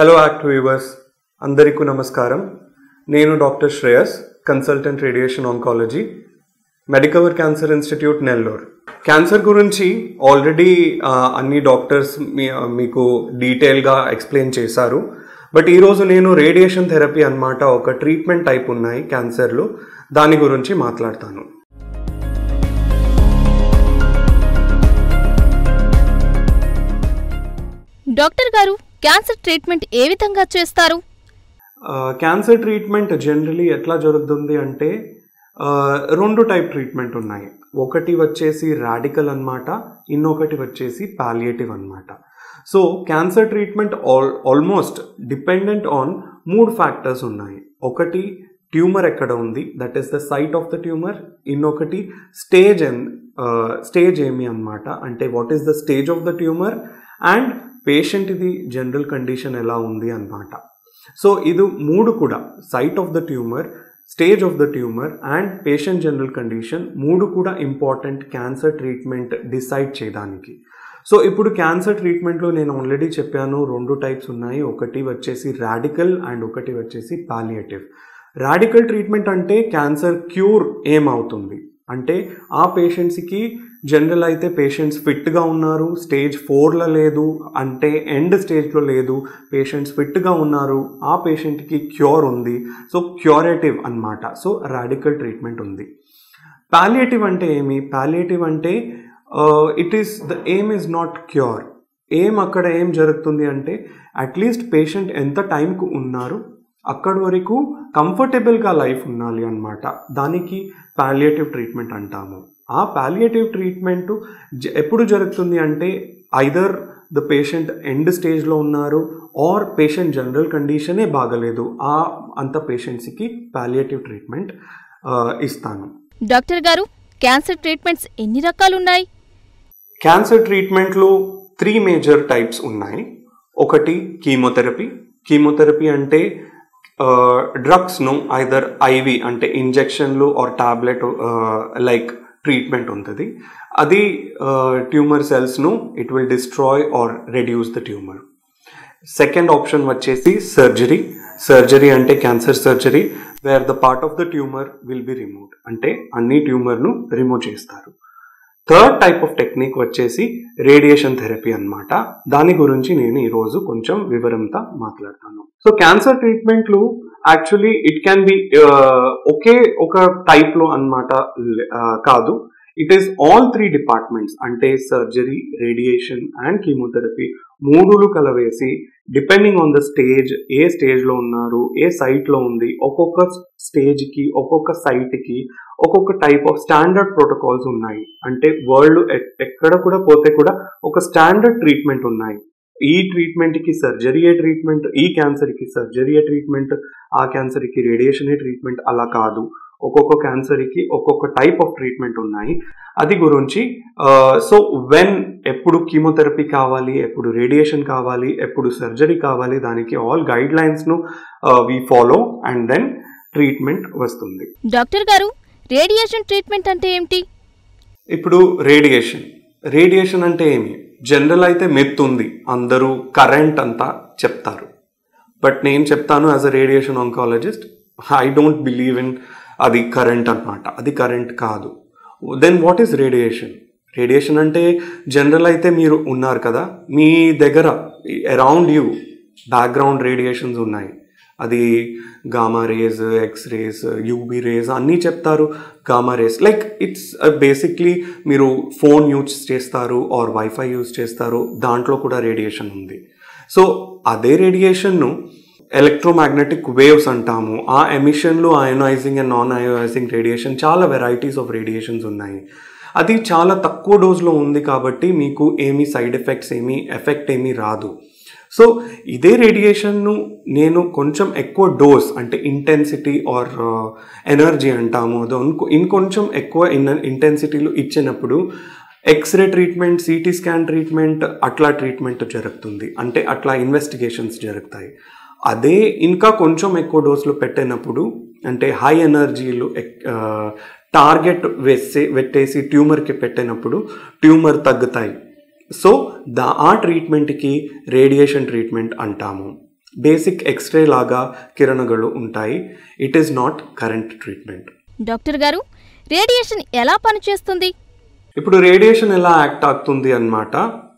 hello act viewers అందరికీ నమస్కారం నేను doctor Shreyas consultant radiation oncology Medicover cancer institute Nellore cancer గురించి ఆల్రెడీ అన్ని డాక్టర్స్ మీ మీకు డీటెయిల్గా ఎక్స్ప్లెయిన్ చేశారు బట్ ఈరోజు నేను రేడియేషన్ థెరపీ అన్నమాట ఒక ట్రీట్మెంట్ టైప్ ఉన్నాయి క్యాన్సర్లో దాని గురించి మాట్లాడతాను డాక్టర్ గారు క్యాన్సర్ ట్రీట్మెంట్ ఏ విధంగా చేస్తారు క్యాన్సర్ ట్రీట్మెంట్ జనరలీ ఎట్లా జరుగుతుంది అంటే ఆ, రెండు టైప్ ట్రీట్మెంట్ ఉన్నాయి ఒకటి వచ్చేసి రాడికల్ అన్నమాట ఇంకొకటి వచ్చేసి పాలియేటివ్ అన్నమాట so cancer treatment all almost dependent on మూడు ఫ్యాక్టర్స్ ఉన్నాయి ఒకటి ట్యూమర్ ఎక్కడ ఉంది that is the site of the tumour ఇంకొకటి స్టేజ్ ఎన్ స్టేజ్ ఏమి అన్నమాట అంటే what is the stage of the tumour and patient ఇది జనరల్ కండిషన్ ఎలా ఉంది అన్నమాట సో ఇది మూడు కూడా site of the tumour stage of the tumour and patient general condition మూడు కూడా ఇంపార్టెంట్ క్యాన్సర్ ట్రీట్మెంట్ డిసైడ్ చేయడానికి సో ఇప్పుడు క్యాన్సర్ ట్రీట్మెంట్లో నేను ఆల్రెడీ చెప్పాను రెండు టైప్స్ ఉన్నాయి ఒకటి వచ్చేసి రాడికల్ అండ్ ఒకటి వచ్చేసి పాలియేటివ్ రాడికల్ ట్రీట్మెంట్ అంటే క్యాన్సర్ క్యూర్ ఏమవుతుంది అంటే ఆ పేషెంట్స్కి జనరల్ అయితే పేషెంట్స్ ఫిట్గా ఉన్నారు స్టేజ్ ఫోర్లో లేదు అంటే ఎండ్ స్టేజ్లో లేదు పేషెంట్స్ ఫిట్గా ఉన్నారు ఆ పేషెంట్కి క్యూర్ ఉంది సో క్యూరేటివ్ అన్నమాట సో రాడికల్ ట్రీట్మెంట్ ఉంది పాలియేటివ్ అంటే ఏమి పాలియేటివ్ అంటే it is the aim is not cure ఏం అక్కడ ఏం జరుగుతుంది అంటే అట్లీస్ట్ పేషెంట్ ఎంత టైంకు ఉన్నారు అక్కడి వరకు కంఫర్టబుల్గా లైఫ్ ఉండాలి అన్నమాట దానికి పాలియేటివ్ ట్రీట్మెంట్ అంటాము ఆ పాలియేటివ్ ట్రీట్మెంట్ ఎప్పుడు జరుగుతుంది అంటే ఐదర్ ద పేషెంట్ ఎండ్ స్టేజ్లో ఉన్నారు ఆర్ పేషెంట్ జనరల్ కండిషనే బాగలేదు ఆ అంత పేషెంట్స్కి పాలియేటివ్ ట్రీట్మెంట్ ఇస్తాను డాక్టర్ గారు క్యాన్సర్ ట్రీట్మెంట్స్ ఎన్ని రకాలున్నాయి క్యాన్సర్ ట్రీట్మెంట్లో త్రీ మేజర్ టైప్స్ ఉన్నాయి ఒకటి కీమోథెరపీ కీమోథెరపీ అంటే డ్రగ్స్ను ఐదర్ ఐవి అంటే ఇంజెక్షన్లు ఆర్ టాబ్లెట్ లైక్ ట్రీట్మెంట్ ఉంటుంది అది ట్యూమర్ సెల్స్ను it will destroy or reduce the tumour second option వచ్చేసి సర్జరీ సర్జరీ అంటే cancer surgery where the part of the tumour will be removed అంటే అన్ని ట్యూమర్ను రిమూవ్ చేస్తారు థర్డ్ టైప్ ఆఫ్ టెక్నిక్ వచ్చేసి రేడియేషన్ థెరపీ అన్నమాట దాని గురించి నేను ఈరోజు కొంచెం వివరంతో మాట్లాడతాను సో క్యాన్సర్ ట్రీట్మెంట్లు యాక్చువల్లీ ఇట్ క్యాన్ బి ఒకే ఒక టైప్లో అన్నమాట కాదు it is all three departments అంటే సర్జరీ రేడియేషన్ అండ్ కీమోథెరపీ మూడులు కలవేసి డిపెండింగ్ ఆన్ ద స్టేజ్ ఏ స్టేజ్లో ఉన్నారు ఏ సైట్లో ఉంది ఒక్కొక్క స్టేజ్కి ఒక్కొక్క సైట్కి ఒక్కొక్క టైప్ ఆఫ్ స్టాండర్డ్ ప్రోటోకాల్స్ ఉన్నాయి అంటే వరల్డ్ ఎక్కడ కూడా పోతే కూడా ఒక స్టాండర్డ్ ట్రీట్మెంట్ ఉన్నాయి ఈ ట్రీట్మెంట్కి సర్జరీయే ట్రీట్మెంట్ ఈ క్యాన్సర్కి సర్జరీయే ట్రీట్మెంట్ ఆ క్యాన్సర్కి రేడియేషనే ట్రీట్మెంట్ అలా కాదు ఒక్కొక్క క్యాన్సర్కి ఒక్కొక్క టైప్ ఆఫ్ ట్రీట్మెంట్ ఉన్నాయి అది గురించి సో వెన్ ఎప్పుడు కీమోథెరపీ కావాలి ఎప్పుడు రేడియేషన్ కావాలి ఎప్పుడు సర్జరీ కావాలి దానికి ఆల్ గైడ్ లైన్స్ను we follow and then treatment వస్తుంది డాక్టర్ గారు రేడియేషన్ ట్రీట్మెంట్ అంటే ఏమిటి ఇప్పుడు రేడియేషన్ రేడియేషన్ అంటే ఏమి జనరల్ అయితే మెత్ ఉంది అందరూ కరెంట్ అంతా చెప్తారు బట్ నేను చెప్తాను as a radiation oncologist I don't believe in అది కరెంట్ అన్నమాట అది కరెంట్ కాదు then what is radiation radiation అంటే జనరల్ అయితే మీరు ఉన్నారు కదా మీ దగ్గర అరౌండ్ యూ బ్యాక్గ్రౌండ్ రేడియేషన్స్ ఉన్నాయి అది gamma rays X rays UV rays అన్నీ చెప్తారు gamma rays like it's basically మీరు ఫోన్ యూజ్ చేస్తారు ఆర్ వైఫై యూజ్ చేస్తారు దాంట్లో కూడా రేడియేషన్ ఉంది సో అదే రేడియేషన్ను ఎలక్ట్రోమాగ్నెటిక్ వేవ్స్ అంటాము ఆ ఎమిషన్లు ionising and non ionising radiation చాలా వెరైటీస్ ఆఫ్ రేడియేషన్స్ ఉన్నాయి అది చాలా తక్కువ డోస్లో ఉంది కాబట్టి మీకు ఏమీ సైడ్ ఎఫెక్ట్స్ ఏమీ ఎఫెక్ట్ ఏమీ రాదు సో ఇదే రేడియేషన్ను నేను కొంచెం ఎక్కువ డోస్ అంటే ఇంటెన్సిటీ ఆర్ ఎనర్జీ అంటాము అదో ఇంకో ఇంకొంచెం ఎక్కువ ఇన్ ఇంటెన్సిటీలు ఇచ్చినప్పుడు x ray treatment CT scan treatment అట్లా ట్రీట్మెంట్ జరుగుతుంది అంటే అట్లా ఇన్వెస్టిగేషన్స్ జరుగుతాయి అదే ఇంకా కొంచెం ఎక్కువ డోసులు పెట్టినప్పుడు అంటే హై ఎనర్జీలు టార్గెట్ వేసి పెట్టేసి ట్యూమర్కి పెట్టినప్పుడు ట్యూమర్ తగ్గుతాయి సో దా ఆ ట్రీట్మెంట్కి రేడియేషన్ ట్రీట్మెంట్ అంటాము బేసిక్ ఎక్స్రే లాగా కిరణಗಳು ఉంటాయి it is not current treatment doctor గారు రేడియేషన్ ఎలా పనిచేస్తుంది ఇప్పుడు రేడియేషన్ ఎలా యాక్ట్ అవుతుంది అనమాట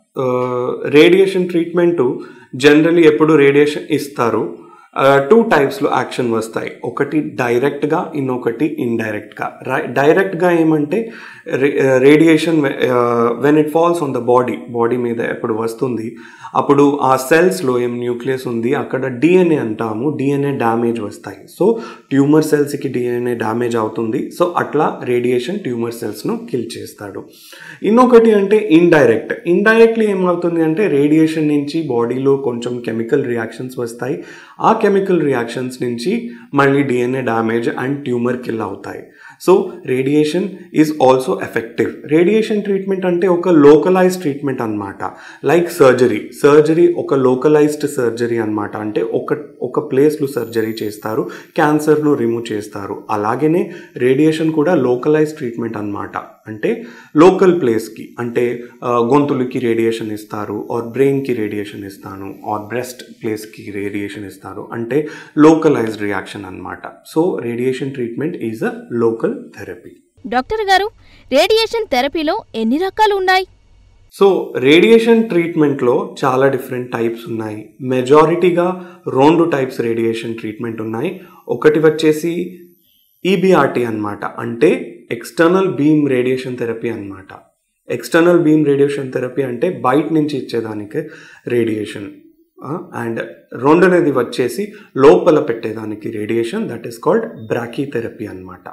రేడియేషన్ ట్రీట్మెంట్ జనరలీ ఎప్పుడు రేడియేషన్ ఇస్తారు టూ టైప్స్లో యాక్షన్ వస్తాయి ఒకటి డైరెక్ట్గా ఇంకొకటి ఇండైరెక్ట్గా డైరెక్ట్గా ఏమంటే radiation when it falls on the body body మీద ఎప్పుడు వస్తుంది అప్పుడు ఆ సెల్స్లో ఏం న్యూక్లియస్ ఉంది అక్కడ డిఎన్ఏ అంటాము డిఎన్ఏ డ్యామేజ్ వస్తాయి సో ట్యూమర్ సెల్స్కి డిఎన్ఏ డ్యామేజ్ అవుతుంది సో అట్లా రేడియేషన్ ట్యూమర్ సెల్స్ను కిల్ చేస్తాడు ఇంకొకటి అంటే ఇండైరెక్ట్ ఇండైరెక్ట్లీ ఏమవుతుంది అంటే రేడియేషన్ నుంచి బాడీలో కొంచెం కెమికల్ రియాక్షన్స్ వస్తాయి ఆ కెమికల్ రియాక్షన్స్ నుంచి మళ్ళీ DNA damage and tumour kill అవుతాయి so radiation is also effective radiation treatment అంటే ఒక లోకలైజ్డ్ ట్రీట్మెంట్ అనమాట లైక్ సర్జరీ సర్జరీ ఒక లోకలైజ్డ్ సర్జరీ అనమాట అంటే ఒక ఒక ప్లేస్లో సర్జరీ చేస్తారు క్యాన్సర్ను రిమూవ్ చేస్తారు అలాగనే రేడియేషన్ కూడా లోకలైజ్డ్ ట్రీట్మెంట్ అనమాట అంటే లోకల్ ప్లేస్కి అంటే గొంతులకి రేడియేషన్ ఇస్తారు ఆర్ బ్రెయిన్కి రేడియేషన్ ఇస్తాను ఆర్ బ్రెస్ట్ ప్లేస్కి రేడియేషన్ ఇస్తారు అంటే లోకలైజ్డ్ రియాక్షన్ అనమాట so radiation treatment is a local therapy doctor గారు రేడియేషన్ థెరపీలో ఎన్ని రకాలు ఉన్నాయి సో రేడియేషన్ ట్రీట్మెంట్లో చాలా డిఫరెంట్ టైప్స్ ఉన్నాయి మెజారిటీగా రెండు టైప్స్ రేడియేషన్ ట్రీట్మెంట్ ఉన్నాయి ఒకటి వచ్చేసి ఈబిఆర్టీ అనమాట అంటే ఎక్స్టర్నల్ బీమ్ రేడియేషన్ థెరపీ అనమాట ఎక్స్టర్నల్ బీమ్ రేడియేషన్ థెరపీ అంటే బయట నుంచి ఇచ్చేదానికి రేడియేషన్ అండ్ రెండనేది వచ్చేసి లోపల పెట్టేదానికి radiation that is called brachytherapy అనమాట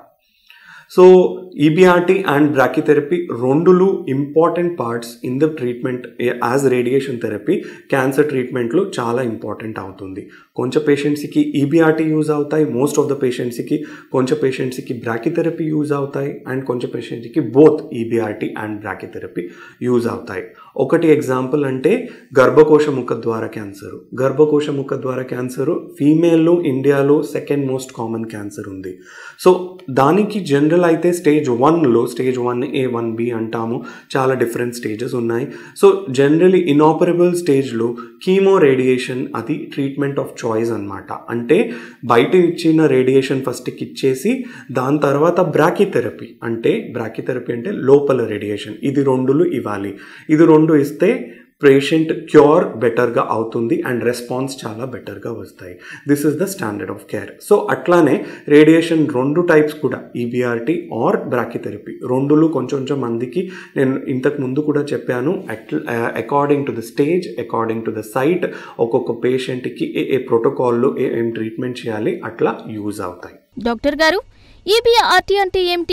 సో ఈబిఆర్టీ అండ్ బ్రాకిథెరపీ రెండులు important parts in the treatment as radiation therapy cancer ట్రీట్మెంట్లో చాలా ఇంపార్టెంట్ అవుతుంది కొంచెం పేషెంట్స్కి ఈబిఆర్టీ యూజ్ అవుతాయి మోస్ట్ ఆఫ్ ద పేషెంట్స్కి కొంచెం పేషెంట్స్కి బ్రాకిథెరపీ యూజ్ అవుతాయి అండ్ కొంచెం పేషెంట్స్కి both EBRT and brachytherapy use అవుతాయి ఒకటి ఎగ్జాంపుల్ అంటే గర్భకోశ ముఖ ద్వార క్యాన్సర్ గర్భకోశ ముఖ ద్వార క్యాన్సర్ ఫీమేల్లో ఇండియాలో సెకండ్ మోస్ట్ కామన్ క్యాన్సర్ ఉంది సో దానికి జనరల్ అయితే స్టేజ్ వన్లో stage one A one B అంటాము చాలా డిఫరెంట్ స్టేజెస్ ఉన్నాయి సో జనరలీ ఇనాపరబుల్ స్టేజ్లో కీమో రేడియేషన్ అది ట్రీట్మెంట్ ఆఫ్ చాయిస్ అనమాట అంటే బయట ఇచ్చిన రేడియేషన్ ఫస్ట్కి ఇచ్చేసి దాని తర్వాత బ్రాకిథెరపీ అంటే బ్రాకిథెరపీ అంటే లోపల రేడియేషన్ ఇది రెండులు ఇవ్వాలి ఇది రెండు ఇస్తే పేషెంట్ క్యూర్ బెటర్గా అవుతుంది అండ్ రెస్పాన్స్ చాలా బెటర్గా వస్తాయి this is the standard of care so అట్లానే రేడియేషన్ రెండు టైప్స్ కూడా ఈబిఆర్టీ ఆర్ బ్రాకిథెరపీ రెండులు కొంచెం కొంచెం మందికి నేను ఇంతకు ముందు కూడా చెప్పాను according to the stage according to the site ఒక్కొక్క పేషెంట్కి ఏ ఏ ప్రోటోకాల్లో ఏ ఏం ట్రీట్మెంట్ చేయాలి అట్లా యూజ్ అవుతాయి డాక్టర్ గారు ఈబీఆర్టీ అంటే ఏమిటి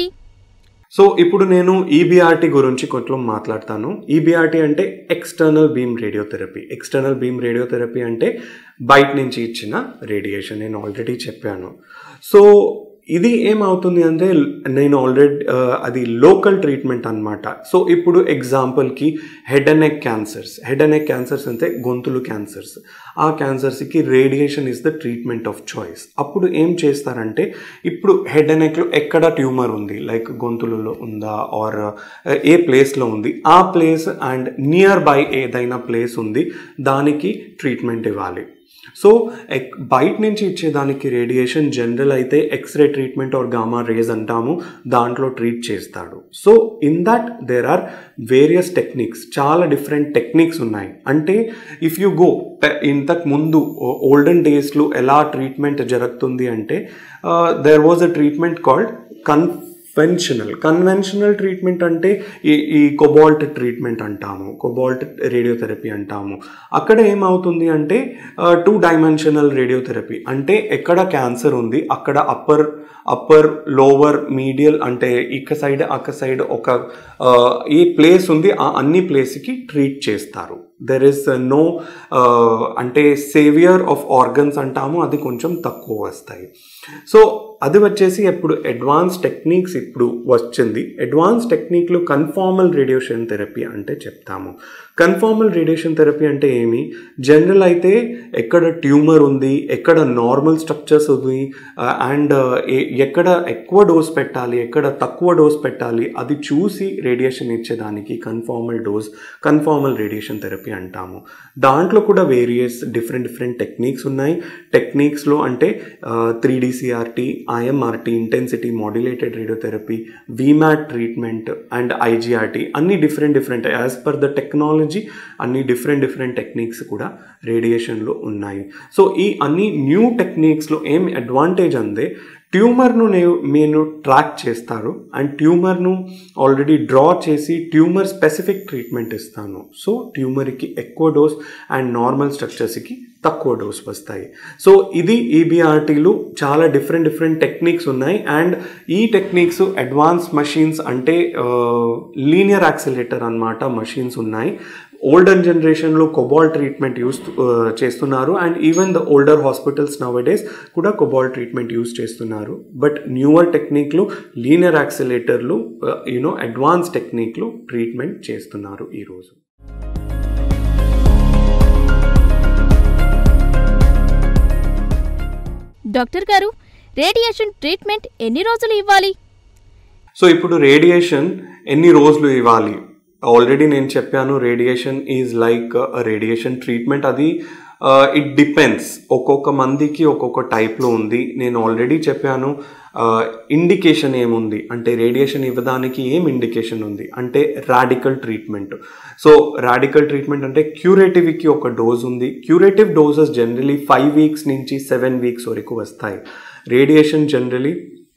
సో ఇప్పుడు నేను ఈబిఆర్టీ గురించి కొంచెం మాట్లాడతాను ఈబిఆర్టీ అంటే external beam radiotherapy external beam radiotherapy అంటే బయట నుంచి ఇచ్చిన రేడియేషన్ నేను ఆల్రెడీ చెప్పాను సో ఇది ఏమవుతుంది అంటే నేను ఆల్రెడీ అది లోకల్ ట్రీట్మెంట్ అనమాట సో ఇప్పుడు ఎగ్జాంపుల్కి head and neck cancers head and neck cancers అంటే గొంతులు క్యాన్సర్స్ ఆ క్యాన్సర్స్కి radiation is the treatment of choice అప్పుడు ఏం చేస్తారంటే ఇప్పుడు హెడ్ అండ్ నెక్లో ఎక్కడ ట్యూమర్ ఉంది లైక్ గొంతులలో ఉందా ఆర్ ఏ ప్లేస్లో ఉంది ఆ ప్లేస్ అండ్ నియర్ బై ఏదైనా ప్లేస్ ఉంది దానికి ట్రీట్మెంట్ ఇవ్వాలి సో ఎక్ బయట నుంచి ఇచ్చేదానికి రేడియేషన్ జనరల్ అయితే x ray treatment or gamma rays అంటాము దాంట్లో ట్రీట్ చేస్తాడు so in that there are various techniques చాలా డిఫరెంట్ టెక్నిక్స్ ఉన్నాయి అంటే ఇఫ్ యు గో ఇంతకు ముందు ఓల్డెన్ డేస్లో ఎలా ట్రీట్మెంట్ జరుగుతుంది అంటే there was a treatment called con conventional conventional treatment అంటే ఈ ఈ కొబాల్ట్ ట్రీట్మెంట్ అంటాము కొబాల్ట్ రేడియోథెరపీ అంటాము అక్కడ ఏమవుతుంది అంటే టూ డైమెన్షనల్ రేడియోథెరపీ అంటే ఎక్కడ క్యాన్సర్ ఉంది అక్కడ అప్పర్ అప్పర్ లోవర్ మీడియల్ అంటే ఇక సైడ్ అక్క సైడ్ ఒక ఏ ప్లేస్ ఉంది ఆ అన్ని ప్లేస్కి ట్రీట్ చేస్తారు దెర్ ఇస్ నో అంటే సేవియర్ ఆఫ్ ఆర్గన్స్ అంటాము అది కొంచెం తక్కువ వస్తాయి సో అది వచ్చేసి ఇప్పుడు అడ్వాన్స్ టెక్నిక్స్ ఇప్పుడు వచ్చింది అడ్వాన్స్ టెక్నిక్లు కన్ఫార్మల్ రేడియేషన్ థెరపీ అంటే చెప్తాము కన్ఫార్మల్ రేడియేషన్ థెరపీ అంటే ఏమి జనరల్ అయితే ఎక్కడ ట్యూమర్ ఉంది ఎక్కడ నార్మల్ స్ట్రక్చర్స్ ఉంది అండ్ ఎక్కడ ఎక్కువ డోస్ పెట్టాలి ఎక్కడ తక్కువ డోస్ పెట్టాలి అది చూసి రేడియేషన్ ఇచ్చేదానికి conformal dose conformal radiation therapy అంటాము దాంట్లో కూడా వేరియస్ డిఫరెంట్ డిఫరెంట్ టెక్నిక్స్ ఉన్నాయి టెక్నిక్స్లో అంటే three DCRT IMRT intensity modulated radiotherapy VMAT treatment and IGRT అన్ని different different as per the technology అన్ని డిఫరెంట్ డిఫరెంట్ టెక్నిక్స్ కూడా రేడియేషన్లో ఉన్నాయి సో ఈ అన్ని న్యూ టెక్నిక్స్లో ఏం అడ్వాంటేజ్ అందే ట్యూమర్ను నేను నేను ట్రాక్ చేస్తారు అండ్ ట్యూమర్ను ఆల్రెడీ డ్రా చేసి ట్యూమర్ స్పెసిఫిక్ ట్రీట్మెంట్ ఇస్తాను సో ట్యూమర్కి ఎక్కువ డోస్ అండ్ నార్మల్ స్ట్రక్చర్స్కి తక్కువ డోస్ వస్తాయి సో ఇది ఈబీఆర్టీలు చాలా డిఫరెంట్ డిఫరెంట్ టెక్నిక్స్ ఉన్నాయి అండ్ ఈ టెక్నిక్స్ అడ్వాన్స్ మషీన్స్ అంటే లీనియర్ యాక్సిలేటర్ అన్నమాట మషీన్స్ ఉన్నాయి ఓల్డర్ జనరేషన్లో కొబాల్ ట్రీట్మెంట్ యూస్ చేస్తున్నారు and even the older hospitals nowadays కూడా కొబాల్ ట్రీట్మెంట్ యూస్ చేస్తున్నారు బట్ న్యూవర్ టెక్నిక్లు లీనియర్ యాక్సిలేటర్లు యూనో అడ్వాన్స్ టెక్నిక్లు ట్రీట్మెంట్ చేస్తున్నారు ఈరోజు డాక్టర్ గారు రేడియేషన్ ట్రీట్మెంట్ ఎన్ని రోజులు ఇవ్వాలి సో ఇప్పుడు రేడియేషన్ ఎన్ని రోజులు ఇవ్వాలి ఆల్రెడీ నేను చెప్పాను radiation is like radiation treatment అది ఇట్ డిపెండ్స్ ఒక్కొక్క మందికి ఒక్కొక్క టైప్లో ఉంది నేను ఆల్రెడీ చెప్పాను ఇండికేషన్ ఏముంది అంటే రేడియేషన్ ఇవ్వడానికి ఏం ఇండికేషన్ ఉంది అంటే radical treatment so radical treatment అంటే క్యూరేటివ్కి ఒక డోస్ ఉంది curative doses generally five weeks నుంచి సెవెన్ వీక్స్ వరకు వస్తాయి radiation generally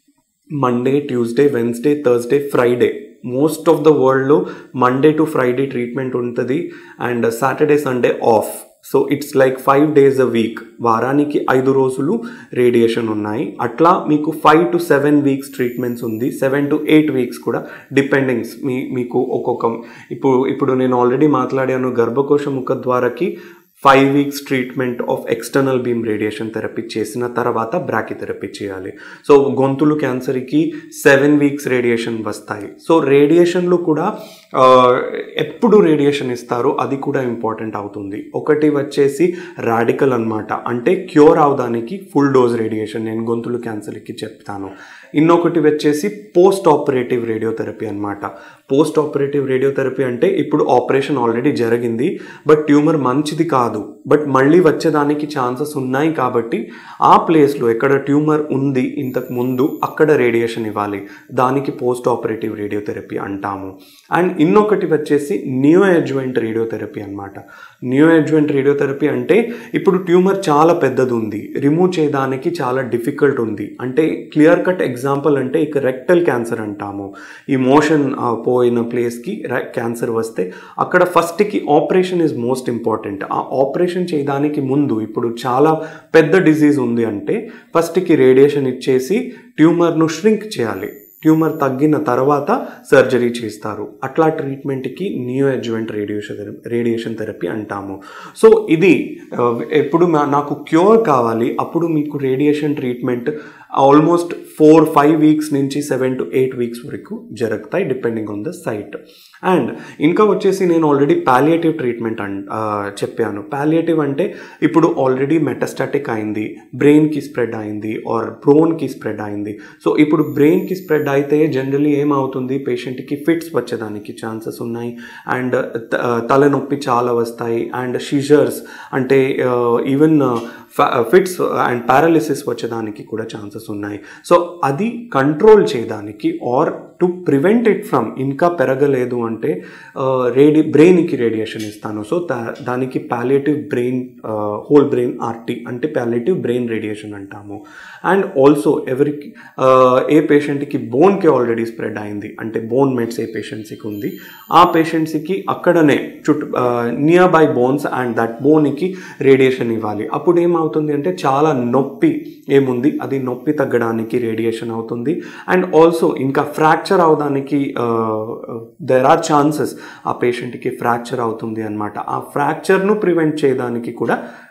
Monday Tuesday Wednesday Thursday Friday most of the వరల్డ్లో మండే టు ఫ్రైడే ట్రీట్మెంట్ ఉంటుంది and Saturday Sunday off so it's like five days a week వారానికి ఐదు రోజులు radiation ఉన్నాయి అట్లా మీకు five to seven weeks treatments ఉంది seven to eight weeks కూడా డిపెండింగ్స్ మీ మీకు ఒక్కొక్క ఇప్పుడు ఇప్పుడు నేను ఆల్రెడీ మాట్లాడాను గర్భకోశ ముఖద్వారకి five weeks treatment of external beam radiation therapy చేసిన తర్వాత బ్రాకిథెరపీ చేయాలి సో గొంతులు క్యాన్సర్కి సెవెన్ వీక్స్ రేడియేషన్ వస్తాయి సో రేడియేషన్లో కూడా ఎప్పుడు రేడియేషన్ ఇస్తారో అది కూడా ఇంపార్టెంట్ అవుతుంది ఒకటి వచ్చేసి రాడికల్ అనమాట అంటే క్యూర్ అవడానికి ఫుల్ డోస్ రేడియేషన్ నేను గొంతులు క్యాన్సర్కి చెప్తాను ఇంకొకటి వచ్చేసి పోస్ట్ ఆపరేటివ్ రేడియోథెరపీ అనమాట పోస్ట్ ఆపరేటివ్ రేడియోథెరపీ అంటే ఇప్పుడు ఆపరేషన్ ఆల్రెడీ జరిగింది బట్ ట్యూమర్ మంచిది కాదు బట్ మళ్ళీ వచ్చేదానికి ఛాన్సెస్ ఉన్నాయి కాబట్టి ఆ ప్లేస్లో ఎక్కడ ట్యూమర్ ఉంది ఇంతకు ముందు అక్కడ రేడియేషన్ ఇవ్వాలి దానికి పోస్ట్ ఆపరేటివ్ రేడియోథెరపీ అంటాము అండ్ ఇంకొకటి వచ్చేసి న్యూ అడ్జువెంట్ రేడియోథెరపీ అనమాట న్యూ అడ్జువెంట్ రేడియోథెరపీ అంటే ఇప్పుడు ట్యూమర్ చాలా పెద్దది ఉంది రిమూవ్ చేయడానికి చాలా డిఫికల్ట్ ఉంది అంటే క్లియర్ కట్ ఎగ్జాంపుల్ అంటే ఇక రెక్టల్ క్యాన్సర్ అంటాము ఈ మోషన్ పోయిన ప్లేస్కి క్యాన్సర్ వస్తే అక్కడ ఫస్ట్కి ఆపరేషన్ ఇస్ మోస్ట్ ఇంపార్టెంట్ ఆ ఆపరేషన్ చేయడానికి ముందు ఇప్పుడు చాలా పెద్ద డిజీజ్ ఉంది అంటే ఫస్ట్కి రేడియేషన్ ఇచ్చేసి ట్యూమర్ను ష్రింక్ చేయాలి ట్యూమర్ తగ్గిన తర్వాత సర్జరీ చేస్తారు అట్లా ట్రీట్మెంట్కి neo adjuvant radiation radiation therapy అంటాము సో ఇది ఎప్పుడు నాకు క్యూర్ కావాలి అప్పుడు మీకు radiation treatment almost four five weeks నుంచి సెవెన్ టు ఎయిట్ వీక్స్ వరకు జరుగుతాయి depending on the site and ఇంకా వచ్చేసి నేను ఆల్రెడీ పాలియేటివ్ ట్రీట్మెంట్ అన్ చెప్పాను పాలియేటివ్ అంటే ఇప్పుడు ఆల్రెడీ మెటస్టాటిక్ అయింది బ్రెయిన్కి స్ప్రెడ్ అయింది ఆర్ బ్రోన్కి స్ప్రెడ్ అయింది సో ఇప్పుడు బ్రెయిన్కి స్ప్రెడ్ అయితే జనరలీ ఏమవుతుంది పేషెంట్కి ఫిట్స్ వచ్చేదానికి ఛాన్సెస్ ఉన్నాయి అండ్ తలనొప్పి చాలా వస్తాయి అండ్ షిజర్స్ అంటే ఈవెన్ ఫిట్స్ అండ్ పారాలిసిస్ వచ్చేదానికి కూడా ఛాన్సెస్ ఉన్నాయి సో అది కంట్రోల్ చేయడానికి or to prevent it from ఇంకా పెరగలేదు అంటే రేడి బ్రెయిన్కి రేడియేషన్ ఇస్తాను సో దానికి palliative brain whole brain RT అంటే ప్యాలియేటివ్ బ్రెయిన్ రేడియేషన్ అంటాము అండ్ ఆల్సో ఎవరికి ఏ పేషెంట్కి బోన్కి ఆల్రెడీ స్ప్రెడ్ అయింది అంటే బోన్ మెట్స్ ఏ పేషెంట్స్కి ఉంది ఆ పేషెంట్స్కి అక్కడనే చుట్టూ nearby bones and that బోన్కి రేడియేషన్ ఇవ్వాలి అప్పుడు ఏమవుతుంది అంటే చాలా నొప్పి ఏముంది అది నొప్పి తగ్గడానికి రేడియేషన్ అవుతుంది అండ్ ఆల్సో ఇంకా ఫ్రాక్చర్ అవడానికి దెర్ ఆర్ ఛాన్సెస్ ఆ పేషెంట్కి ఫ్రాక్చర్ అవుతుంది అనమాట ఆ ఫ్రాక్చర్ను ప్రివెంట్ చేయడానికి కూడా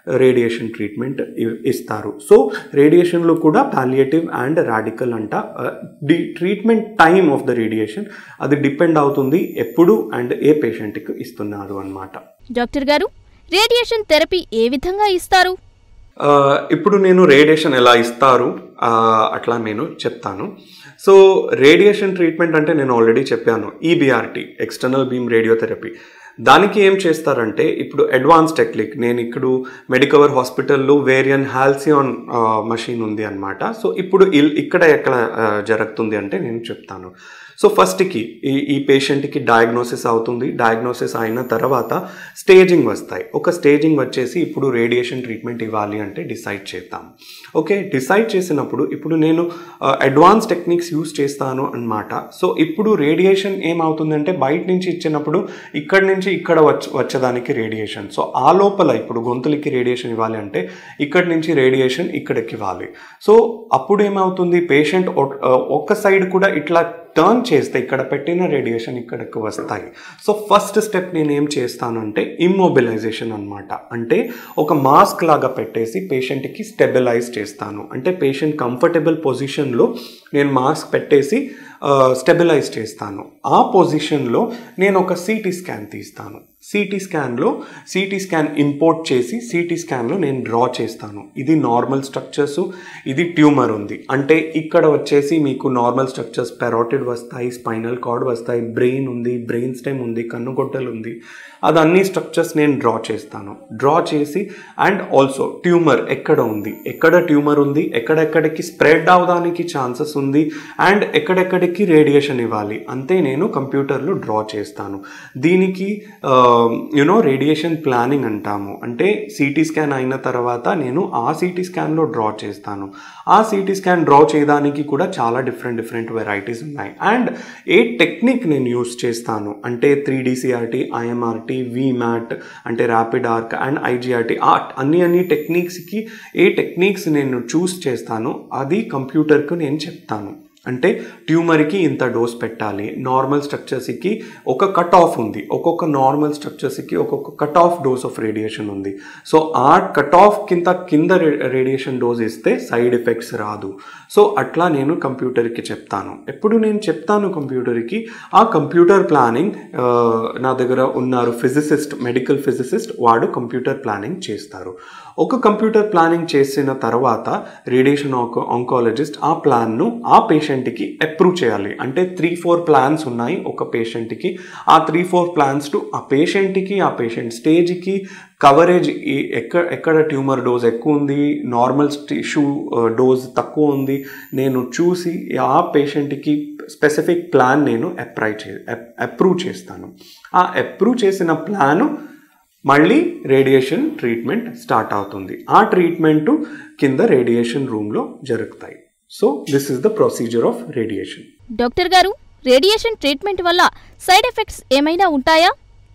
రేడియేషన్ ట్రీట్మెంట్ ఇస్తారు సో రేడియేషన్లో కూడా పాలియేటివ్ అండ్ రాడికల్ అంట డి treatment time of the radiation అది డిపెండ్ అవుతుంది ఎప్పుడు అండ్ ఏ పేషెంట్కి ఇస్తున్నారు అనమాట డాక్టర్ గారు రేడియేషన్ థెరపీ ఏ విధంగా ఇస్తారు ఆ, ఇప్పుడు నేను రేడియేషన్ ఎలా ఇస్తారు ఆ, అట్లా నేను చెప్తాను సో రేడియేషన్ ట్రీట్మెంట్ అంటే నేను ఆల్రెడీ చెప్పాను ఈబిఆర్టీ ఎక్స్టర్నల్ బీమ్ రేడియోథెరపీ దానికి ఏం చేస్తారంటే ఇప్పుడు అడ్వాన్స్ టెక్నిక్ నేను ఇప్పుడు మెడికవర్ హాస్పిటల్లో వేరియన్ హాల్సియాన్ మషిన్ ఉంది అనమాట సో ఇప్పుడు ఇల్- ఇక్కడ ఎక్కడ ఆ, జరుగుతుంది అంటే నేను చెప్తాను సో ఫస్ట్కి ఈ ఈ పేషెంట్కి డయాగ్నోసిస్ అవుతుంది డయాగ్నోసిస్ అయిన తర్వాత స్టేజింగ్ వస్తాయి ఒక స్టేజింగ్ వచ్చేసి ఇప్పుడు రేడియేషన్ ట్రీట్మెంట్ ఇవ్వాలి అంటే డిసైడ్ చేద్దాం ఓకే డిసైడ్ చేసినప్పుడు ఇప్పుడు నేను అడ్వాన్స్ టెక్నిక్స్ యూస్ చేస్తాను అన్నమాట సో ఇప్పుడు రేడియేషన్ ఏమవుతుందంటే బయట నుంచి ఇచ్చినప్పుడు ఇక్కడ నుంచి ఇక్కడ వచ్చ వచ్చేదానికి రేడియేషన్ సో ఆ లోపల ఇప్పుడు గొంతులకి రేడియేషన్ ఇవ్వాలి అంటే ఇక్కడ నుంచి రేడియేషన్ ఇక్కడికి ఇవ్వాలి సో అప్పుడు ఏమవుతుంది పేషెంట్ ఒక్క సైడ్ కూడా ఇట్లా టర్న్ చేస్తే ఇక్కడ పెట్టిన రేడియేషన్ ఇక్కడికి వస్తాయి సో ఫస్ట్ స్టెప్ నేను ఏం చేస్తానంటే ఇమ్మొబిలైజేషన్ అన్నమాట అంటే ఒక మాస్క్ లాగా పెట్టేసి పేషెంట్కి స్టెబిలైజ్ చేస్తాను అంటే పేషెంట్ కంఫర్టబుల్ పొజిషన్లో నేను మాస్క్ పెట్టేసి స్టెబిలైజ్ చేస్తాను ఆ పొజిషన్లో నేను ఒక సిటీ స్కాన్ తీస్తాను సిటీ స్కాన్లో సిటీ స్కాన్ ఇంపోర్ట్ చేసి సిటీ స్కాన్లో నేను డ్రా చేస్తాను ఇది నార్మల్ స్ట్రక్చర్స్ ఇది ట్యూమర్ ఉంది అంటే ఇక్కడ వచ్చేసి మీకు నార్మల్ స్ట్రక్చర్స్ పెరోటిడ్ వస్తాయి స్పైనల్ కార్డ్ వస్తాయి బ్రెయిన్ ఉంది బ్రెయిన్ స్టెమ్ ఉంది కన్నుగొట్టలు ఉంది అదన్నీ స్ట్రక్చర్స్ నేను డ్రా చేస్తాను డ్రా చేసి అండ్ ఆల్సో ట్యూమర్ ఎక్కడ ఉంది ఎక్కడ ట్యూమర్ ఉంది ఎక్కడెక్కడికి స్ప్రెడ్ అవడానికి ఛాన్సెస్ ఉంది అండ్ ఎక్కడెక్కడికి రేడియేషన్ ఇవ్వాలి అంతే నేను కంప్యూటర్లో డ్రా చేస్తాను దీనికి యునో రేడియేషన్ ప్లానింగ్ అంటాము అంటే సిటీ స్కాన్ అయిన తర్వాత నేను ఆ సిటీ స్కాన్లో డ్రా చేస్తాను ఆ సిటీ స్కాన్ డ్రా చేయడానికి కూడా చాలా డిఫరెంట్ డిఫరెంట్ వెరైటీస్ ఉన్నాయి అండ్ ఏ టెక్నిక్ నేను యూస్ చేస్తాను అంటే త్రీ డిసిఆర్టీ ఐఎంఆర్టీ వీమ్యాట్ అంటే ర్యాపిడ్ ఆర్క్ అండ్ ఐజిఆర్టీ ఆ అన్ని అన్ని టెక్నిక్స్కి ఏ టెక్నిక్స్ నేను చూస్ చేస్తాను అది కంప్యూటర్కు నేను చెప్తాను అంటే ట్యూమర్కి ఇంత డోస్ పెట్టాలి నార్మల్ స్ట్రక్చర్స్కి ఒక కట్ ఆఫ్ ఉంది ఒక్కొక్క నార్మల్ స్ట్రక్చర్స్కి ఒక్కొక్క cut off dose of radiation ఉంది సో ఆ కట్ ఆఫ్ కింద కింద రేడియేషన్ డోస్ ఇస్తే సైడ్ ఎఫెక్ట్స్ రాదు సో అట్లా నేను కంప్యూటర్కి చెప్తాను ఎప్పుడు నేను చెప్తాను కంప్యూటర్కి ఆ కంప్యూటర్ ప్లానింగ్ నా దగ్గర ఉన్నారు ఫిజిసిస్ట్ మెడికల్ ఫిజిసిస్ట్ వాడు కంప్యూటర్ ప్లానింగ్ చేస్తారు ఒక కంప్యూటర్ ప్లానింగ్ చేసిన తర్వాత రేడియేషన్ ఆంకాలజిస్ట్ ఆ ప్లాన్ను ఆ పేషెంట్కి అప్రూవ్ చేయాలి అంటే త్రీ ఫోర్ ప్లాన్స్ ఉన్నాయి ఒక పేషెంట్కి ఆ త్రీ ఫోర్ ప్లాన్స్ టు ఆ పేషెంట్కి ఆ పేషెంట్ స్టేజ్కి కవరేజ్ ఎక్కడ ఎక్కడ ట్యూమర్ డోస్ ఎక్కువ ఉంది నార్మల్ టిష్యూ డోస్ తక్కువ ఉంది నేను చూసి ఆ పేషెంట్కి స్పెసిఫిక్ ప్లాన్ నేను అప్రై చే అప్రూవ్ చేస్తాను ఆ అప్రూవ్ చేసిన ప్లాను మళ్ళీ రేడియేషన్ ట్రీట్మెంట్ స్టార్ట్ అవుతుంది ఆ ట్రీట్మెంట్ కింద రేడియేషన్ రూమ్లో జరుగుతాయి so this is the procedure of radiation doctor గారు రేడియేషన్ ట్రీట్మెంట్ వల్ల సైడ్ ఎఫెక్ట్స్ ఏమైనా ఉంటాయా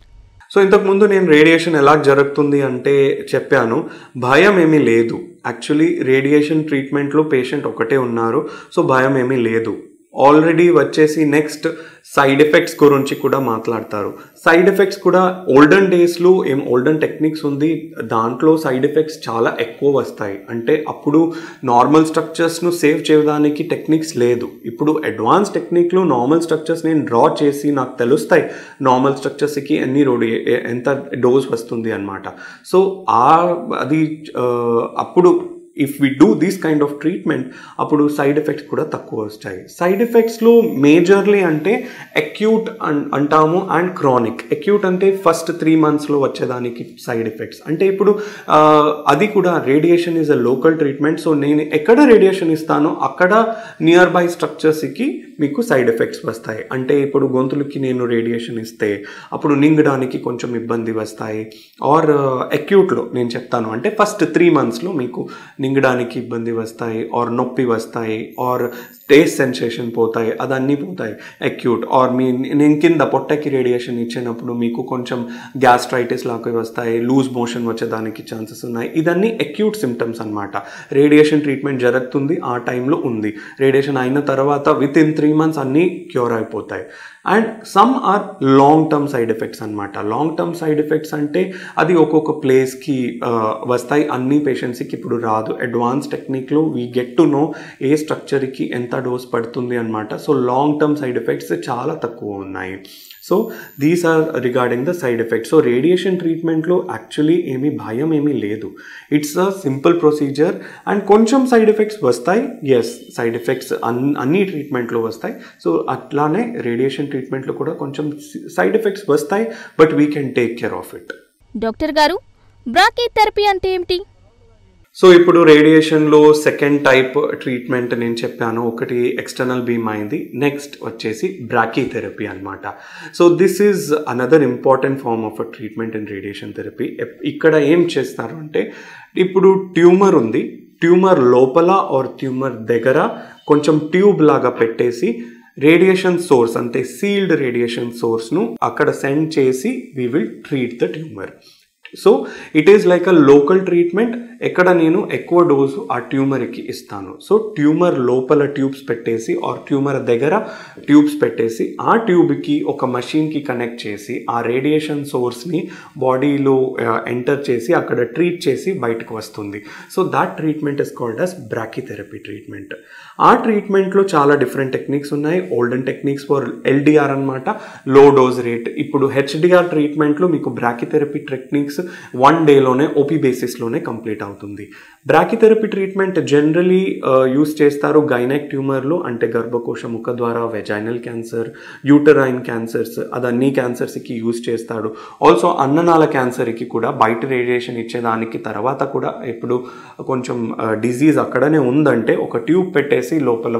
సో ఇంతకుముందు నేను రేడియేషన్ ఎలా జరుగుతుంది అంటే చెప్పాను భయం ఏమీ లేదు యాక్చువల్లీ రేడియేషన్ ట్రీట్మెంట్లో పేషెంట్ ఒకటే ఉన్నారు సో భయం ఏమీ లేదు ఆల్రెడీ వచ్చేసి నెక్స్ట్ సైడ్ ఎఫెక్ట్స్ గురించి కూడా మాట్లాడతారు సైడ్ ఎఫెక్ట్స్ కూడా ఓల్డెన్ డేస్లో ఏం ఓల్డెన్ టెక్నిక్స్ ఉంది దాంట్లో సైడ్ ఎఫెక్ట్స్ చాలా ఎక్కువ వస్తాయి అంటే అప్పుడు నార్మల్ స్ట్రక్చర్స్ను సేవ్ చేయడానికి టెక్నిక్స్ లేదు ఇప్పుడు అడ్వాన్స్ టెక్నిక్లో నార్మల్ స్ట్రక్చర్స్ నేను డ్రా చేసి నాకు తెలుస్తాయి నార్మల్ స్ట్రక్చర్స్కి ఎన్ని రోడ్ ఎంత డోస్ వస్తుంది అనమాట సో ఆ అది ఆ, అప్పుడు if we do this kind of treatment అప్పుడు సైడ్ ఎఫెక్ట్స్ కూడా తక్కువ వస్తాయి సైడ్ ఎఫెక్ట్స్లో మేజర్లీ అంటే అక్యూట్ అంటాము అండ్ క్రానిక్ అక్యూట్ అంటే ఫస్ట్ త్రీ మంత్స్లో వచ్చేదానికి సైడ్ ఎఫెక్ట్స్ అంటే ఇప్పుడు ఆ, అది కూడా radiation is a local treatment so నేను ఎక్కడ రేడియేషన్ ఇస్తానో అక్కడ నియర్ బై స్ట్రక్చర్స్కి మీకు సైడ్ ఎఫెక్ట్స్ వస్తాయి అంటే ఇప్పుడు గొంతులకి నేను రేడియేషన్ ఇస్తే అప్పుడు నింగడానికి కొంచెం ఇబ్బంది వస్తాయి ఆర్ అక్యూట్లో నేను చెప్తాను అంటే ఫస్ట్ త్రీ మంత్స్లో మీకు నింగడానికి ఇబ్బంది వస్తాయి ఆర్ నొప్పి వస్తాయి ఆర్ టేస్ట్ సెన్సేషన్ పోతాయి అదన్నీ పోతాయి అక్యూట్ ఆర్ మీ నేను కింద పొట్టకి రేడియేషన్ ఇచ్చినప్పుడు మీకు కొంచెం గ్యాస్ట్రైటిస్ లాగా వస్తాయి లూజ్ మోషన్ వచ్చేదానికి ఛాన్సెస్ ఉన్నాయి ఇదన్నీ అక్యూట్ సిమ్టమ్స్ అనమాట రేడియేషన్ ట్రీట్మెంట్ జరుగుతుంది ఆ టైంలో ఉంది రేడియేషన్ అయిన తర్వాత within three three months అన్నీ క్యూర్ అయిపోతాయి and some are long term side effects అనమాట లాంగ్ టర్మ్ సైడ్ ఎఫెక్ట్స్ అంటే అది ఒక్కొక్క ప్లేస్కి వస్తాయి అన్ని పేషెంట్స్కి ఇప్పుడు రాదు అడ్వాన్స్ టెక్నిక్లో వీ గెట్ టు నో ఏ స్ట్రక్చర్కి ఎంత డోస్ పడుతుంది అనమాట so long term side effects చాలా తక్కువ ఉన్నాయి so these are regarding the side effects so radiation ట్రీట్మెంట్లో యాక్చువల్లీ ఏమీ భయం ఏమీ లేదు it's a simple procedure and కొంచెం సైడ్ ఎఫెక్ట్స్ వస్తాయి ఎస్ సైడ్ ఎఫెక్ట్స్ అన్ అన్ని ట్రీట్మెంట్లో వస్తాయి సో అట్లానే రేడియేషన్ ట్రీట్మెంట్లో కూడా కొంచెం సైడ్ ఎఫెక్ట్స్ వస్తాయి but we can take care of it doctor గారు బ్రాకీ థెరపీ అంటే ఏమిటి సో ఇప్పుడు రేడియేషన్లో సెకండ్ టైప్ ట్రీట్మెంట్ నేను చెప్పాను ఒకటి ఎక్స్టర్నల్ బీమ్ అయింది నెక్స్ట్ వచ్చేసి బ్రాకీ థెరపీ అనమాట so this is another important form of a treatment in radiation therapy ఇక్కడ ఏం చేస్తారు అంటే ఇప్పుడు ట్యూమర్ ఉంది ట్యూమర్ లోపల ఆర్ ట్యూమర్ దగ్గర కొంచెం ట్యూబ్ లాగా పెట్టేసి రేడియేషన్ సోర్స్ అంటే సీల్డ్ రేడియేషన్ సోర్స్ను అక్కడ సెండ్ చేసి we will treat the tumour so it is like a local treatment ఎక్కడ నేను ఎక్కువ డోసు ఆ ట్యూమర్కి ఇస్తాను సో ట్యూమర్ లోపల ట్యూబ్స్ పెట్టేసి ఆర్ ట్యూమర్ దగ్గర ట్యూబ్స్ పెట్టేసి ఆ ట్యూబ్కి ఒక మషిన్కి కనెక్ట్ చేసి ఆ రేడియేషన్ సోర్స్ని బాడీలో ఎంటర్ చేసి అక్కడ ట్రీట్ చేసి బయటకు వస్తుంది so that treatment is called as brachytherapy treatment ఆ ట్రీట్మెంట్లో చాలా డిఫరెంట్ టెక్నిక్స్ ఉన్నాయి ఓల్డెన్ టెక్నిక్స్ ఫర్ ఎల్డిఆర్ అనమాట లో డోస్ రేట్ ఇప్పుడు హెచ్డిఆర్ ట్రీట్మెంట్లో మీకు బ్రాకీథెరపీ టెక్నిక్స్ వన్ డేలోనే ఓపీ బేసిస్లోనే కంప్లీట్ అవుతుంది బ్రాకిథెరపీ ట్రీట్మెంట్ జనరలీ యూస్ చేస్తారు గైనెక్ ట్యూమర్లు అంటే గర్భకోశ ముఖ ద్వారా వెజైనల్ క్యాన్సర్ యూటరైన్ క్యాన్సర్స్ అది అన్ని క్యాన్సర్స్కి యూస్ చేస్తాడు ఆల్సో అన్ననాళ క్యాన్సర్కి కూడా బయట రేడియేషన్ ఇచ్చేదానికి తర్వాత కూడా ఇప్పుడు కొంచెం డిజీజ్ అక్కడనే ఉందంటే ఒక ట్యూబ్ పెట్టేసి లోపల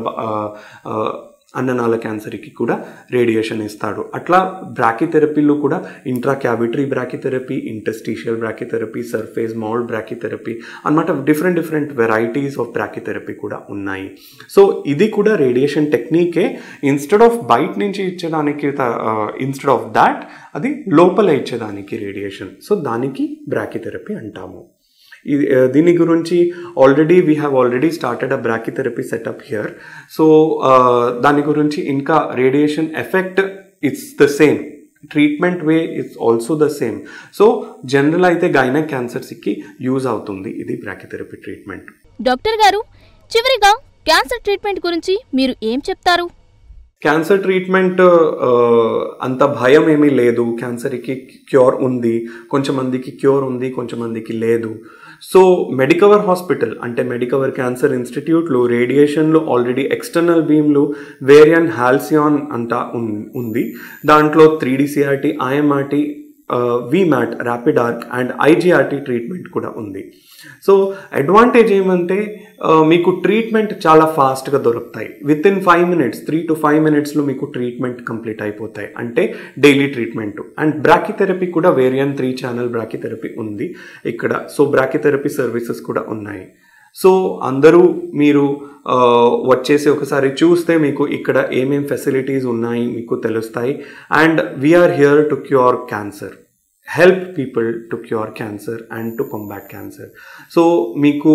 అన్ననాళ క్యాన్సర్కి కూడా రేడియేషన్ ఇస్తాడు అట్లా బ్రాకిథెరపీలో కూడా intracavitary brachytherapy interstitial brachytherapy surface mould brachytherapy అనమాట different different varieties of brachytherapy కూడా ఉన్నాయి సో ఇది కూడా రేడియేషన్ టెక్నికే ఇన్స్టెడ్ ఆఫ్ బయట నుంచి ఇచ్చేదానికి ఇన్స్టెడ్ ఆఫ్ దాట్ అది లోపల ఇచ్చేదానికి రేడియేషన్ సో దానికి బ్రాకిథెరపీ అంటాము ఇది దీని గురించి already we have already started a brachytherapy setup here so దాని గురించి ఇంకా radiation effect it's the same treatment way it's also the same so general అయితే గైనక్ క్యాన్సర్స్కి యూజ్ అవుతుంది ఇది బ్రాకిథెరపీ ట్రీట్మెంట్ డాక్టర్ గారు చివరిగా క్యాన్సర్ ట్రీట్మెంట్ గురించి మీరు ఏం చెప్తారు క్యాన్సర్ ట్రీట్మెంట్ అంత భయం ఏమీ లేదు క్యాన్సర్కి క్యూర్ ఉంది కొంచెం మందికి క్యూర్ ఉంది కొంచెం మందికి లేదు సో మెడికవర్ హాస్పిటల్ అంటే మెడికవర్ క్యాన్సర్ ఇన్స్టిట్యూట్లో రేడియేషన్లో ఆల్రెడీ ఎక్స్టర్నల్ బీమ్లు వేరియన్ హాల్సియాన్ అంతా ఉంది దాంట్లో three DCRT IMRT VMAT rapid arc and IGRT treatment కూడా ఉంది సో అడ్వాంటేజ్ ఏమంటే మీకు ట్రీట్మెంట్ చాలా ఫాస్ట్గా దొరుకుతాయి within five minutes three to five మినిట్స్లో మీకు ట్రీట్మెంట్ కంప్లీట్ అయిపోతాయి అంటే డైలీ ట్రీట్మెంట్ అండ్ బ్రాకిథెరపీ కూడా వేరియన్ త్రీ ఛానల్ బ్రాకిథెరపీ ఉంది ఇక్కడ సో బ్రాకిథెరపీ సర్వీసెస్ కూడా ఉన్నాయి సో అందరూ మీరు వచ్చేసి ఒకసారి చూస్తే మీకు ఇక్కడ ఏమేం ఫెసిలిటీస్ ఉన్నాయి మీకు తెలుస్తాయి and we're here to cure cancer help people to cure cancer and to combat cancer so మీకు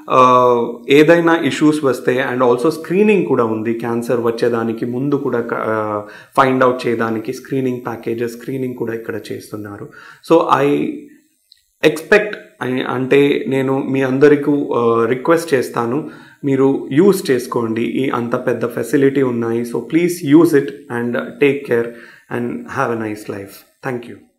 ఏదైనా ఇష్యూస్ వస్తే అండ్ ఆల్సో స్క్రీనింగ్ కూడా ఉంది క్యాన్సర్ వచ్చేదానికి ముందు కూడా ఫైండ్ అవుట్ చేయడానికి స్క్రీనింగ్ ప్యాకేజెస్ స్క్రీనింగ్ కూడా ఇక్కడ చేస్తున్నారు సో ఐ ఎక్స్పెక్ట్ అంటే నేను మీ అందరికీ రిక్వెస్ట్ చేస్తాను మీరు యూస్ చేసుకోండి ఈ అంత పెద్ద ఫెసిలిటీ ఉన్నాయి so please use it and take care and have a nice life thank you